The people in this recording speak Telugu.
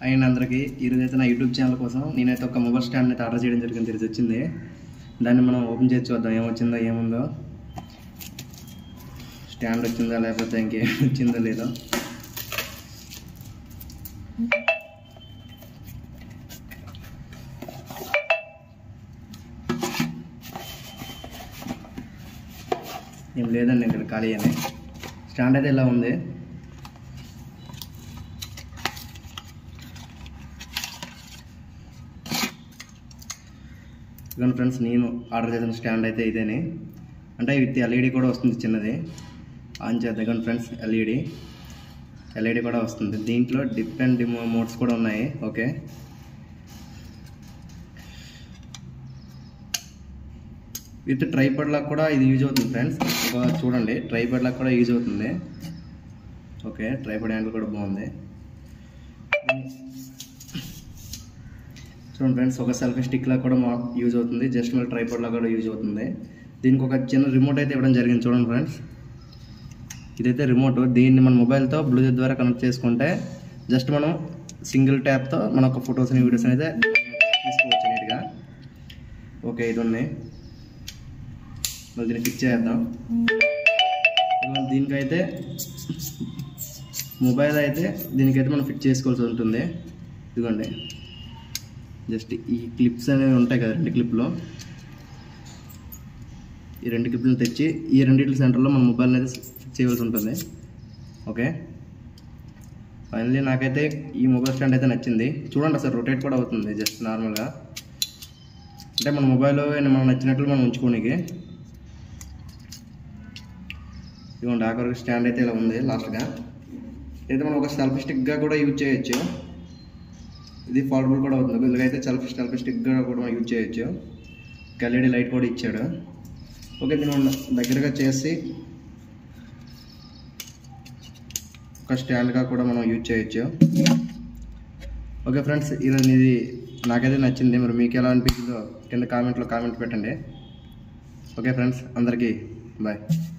అండ్ అందరికీ ఈరోజు అయితే నా యూట్యూబ్ ఛానల్ కోసం నేనైతే ఒక మొబైల్ స్టాండ్ అయితే ఆర్డర్ చేయడం జరిగింది తెలిసి వచ్చింది దాన్ని మనం ఓపెన్ చేసి చూద్దాం ఏమొచ్చిందో ఏముందో స్టాండ్ వచ్చిందా లేకపోతే ఇంకేం వచ్చిందో లేదో ఏం లేదండి ఇక్కడ ఖాళీ అని స్టాండ్ అయితే ఇలా ఉంది ఇదిగోండి ఫ్రెండ్స్ నేను ఆర్డర్ చేసిన స్టాండ్ అయితే ఇదేనే అంటే విత్ ఎల్ఈడి కూడా వస్తుంది చిన్నది ఆన్ చేద్దాం ఫ్రెండ్స్ ఎల్ఈడి ఎల్ఈడి కూడా వస్తుంది దీంట్లో డిఫరెంట్ డిమో మోడ్స్ కూడా ఉన్నాయి ఓకే విత్ ట్రైపాడ్ లాగా కూడా ఇది యూజ్ అవుతుంది ఫ్రెండ్స్ ఒక చూడండి ట్రైపాడ్ లాగా కూడా యూజ్ అవుతుంది ఓకే ట్రైపాడ్ హ్యాండిల్ కూడా బాగుంది చూడండి ఫ్రెండ్స్ ఒక సెల్ఫీ స్టిక్ లాగా కూడా మా యూజ్ అవుతుంది జస్ట్ మళ్ళీ ట్రైపాడ్ లాగా కూడా యూజ్ అవుతుంది దీనికి ఒక చిన్న రిమోట్ అయితే ఇవ్వడం జరిగింది చూడండి ఫ్రెండ్స్ ఇదైతే రిమోట్ దీన్ని మన మొబైల్తో బ్లూటూత్ ద్వారా కనెక్ట్ చేసుకుంటే జస్ట్ మనం సింగిల్ ట్యాప్తో మన ఒక ఫొటోస్ని వీడియోస్ అయితే తీసుకోవచ్చు నీట్గా ఓకే ఇది ఉంది మళ్ళీ దీన్ని ఫిక్స్ చేద్దాం ఇదిగోండి దీనికైతే మొబైల్ అయితే దీనికైతే మనం ఫిక్స్ చేసుకోవాల్సి ఉంటుంది ఇదిగోండి జస్ట్ ఈ క్లిప్స్ అనేవి ఉంటాయి కదా రెండు క్లిప్లో ఈ రెండు క్లిప్లను తెచ్చి ఈ రెండింటి సెంటర్లో మన మొబైల్ని అయితే ఫిక్స్ చేయవలసి ఉంటుంది ఓకే ఫైనల్లీ నాకైతే ఈ మొబైల్ స్టాండ్ అయితే నచ్చింది చూడండి అసలు రొటేట్ కూడా అవుతుంది జస్ట్ నార్మల్గా అంటే మన మొబైల్ మనం నచ్చినట్లు మనం ఉంచుకోనికి ఇదిగోండి ఆఖరికి స్టాండ్ అయితే ఇలా ఉంది లాస్ట్గా అయితే మనం ఒక సెల్ఫీ స్టిక్గా కూడా యూజ్ చేయొచ్చు ఇది ఫాల్టబుల్ కూడా అవుతుంది ఇలాగైతే సెల్ఫీ సెల్ఫీ స్టిక్గా కూడా మనం యూజ్ చేయొచ్చు ఎల్ఈడి లైట్ కూడా ఇచ్చాడు ఓకే దీన్ని మనం దగ్గరగా చేసి ఒక స్టాండ్గా కూడా మనం యూజ్ చేయొచ్చు ఓకే ఫ్రెండ్స్ ఈరోజు ఇది నాకైతే నచ్చింది మరి మీకు ఎలా అనిపించిందో కింద కామెంట్లో కామెంట్ పెట్టండి ఓకే ఫ్రెండ్స్ అందరికీ బాయ్